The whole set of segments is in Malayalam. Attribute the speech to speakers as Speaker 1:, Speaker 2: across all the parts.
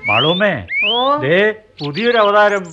Speaker 1: മാളൂമ്മേ
Speaker 2: ഓ
Speaker 1: ദേ പുതിയൊരു അവതാരം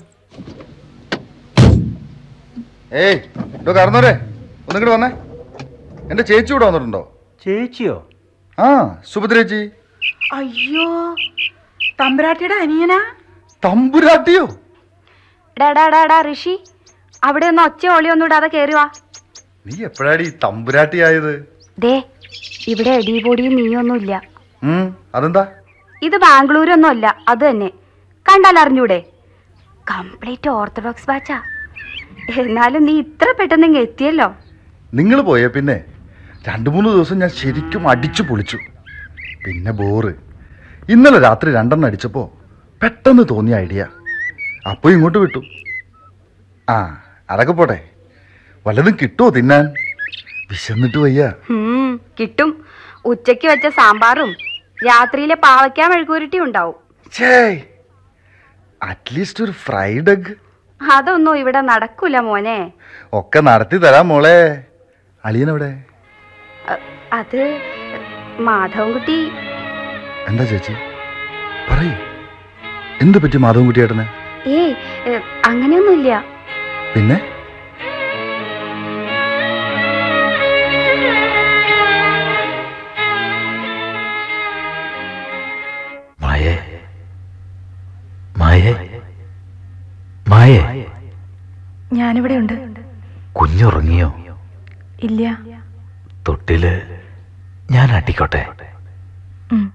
Speaker 3: ഏയ് ഇതോ കറന്നോരെ ഒന്നിങ്ങോട്ട് വന്നേ എന്റെ ചേച്ചി ഇവിടെ വന്നിട്ടുണ്ടോ
Speaker 1: ചേച്ചിയോ
Speaker 3: ആ സുഭദ്ര ചേച്ചി
Speaker 2: അയ്യോ തമ്പുരാട്ടിയുടെ അനിയനാ
Speaker 3: തമ്പുരാട്ടിയോ
Speaker 4: ഡാടാടാടാ ഋഷി അവിടെ ഒന്ന് ഒച്ച ഒളിയൊന്നും ഇടാതെ കയറി വാ
Speaker 3: നീ എപ്പോഴാടി തമ്പുരാട്ടി ആയത്
Speaker 4: ദേ ഇവിടെ എടിപൊടിയും നീയൊന്നുമില്ല
Speaker 3: ഉം അതെന്താ
Speaker 4: ഇത് ബാംഗ്ലൂരൊന്നും അല്ല അത് തന്നെ കണ്ടാൽ അറിഞ്ഞൂടെ കംപ്ലീറ്റ് ഓർത്തഡോക്സ് ബാച്ചാ എന്നാലും നീ ഇത്ര പെട്ടെന്ന് ഇങ്ങ് എത്തിയല്ലോ
Speaker 3: നിങ്ങൾ പോയ പിന്നെ രണ്ടു മൂന്ന് ദിവസം ഞാൻ ശരിക്കും അടിച്ചു പൊളിച്ചു പിന്നെ ബോറ് ഇന്നലെ രാത്രി രണ്ടെണ്ണം അടിച്ചപ്പോ പെട്ടെന്ന് തോന്നിയ ഐഡിയ അപ്പൊ ഇങ്ങോട്ട് വിട്ടു ആ അതൊക്കെ പോട്ടെ വല്ലതും കിട്ടുമോ തിന്നാൻ വിശന്നിട്ട് വയ്യ
Speaker 4: ഹും, കിട്ടും ഉച്ചയ്ക്ക് വെച്ച സാമ്പാറും രാത്രിയിലെ പാവയ്ക്കാ മെഴുകുരുട്ടി ഉണ്ടാവും
Speaker 3: ഛേ അറ്റ്ലീസ്റ്റ് ഒരു ഫ്രൈഡ് എഗ്
Speaker 4: അതൊന്നും ഇവിടെ നടക്കൂല മോനെ
Speaker 3: ഒക്കെ നടത്തി തരാം മോളെ അളിയനെവിടെ
Speaker 4: അ- അത് മാധവൻകുട്ടി
Speaker 3: എന്താ ചേച്ചി പറയൂ എന്ത് പറ്റി മാധവൻകുട്ടിയേട്ടന്
Speaker 4: ഏയ് ഏ, അങ്ങനെയൊന്നുമില്ല
Speaker 3: പിന്നെ
Speaker 5: മായേ മായേ മായേ
Speaker 2: ഞാനിവിടെ ഉണ്ട്
Speaker 5: കുഞ്ഞുറങ്ങിയോ
Speaker 2: ഇല്ല
Speaker 5: തൊട്ടില് ഞാൻ അട്ടിക്കോട്ടെ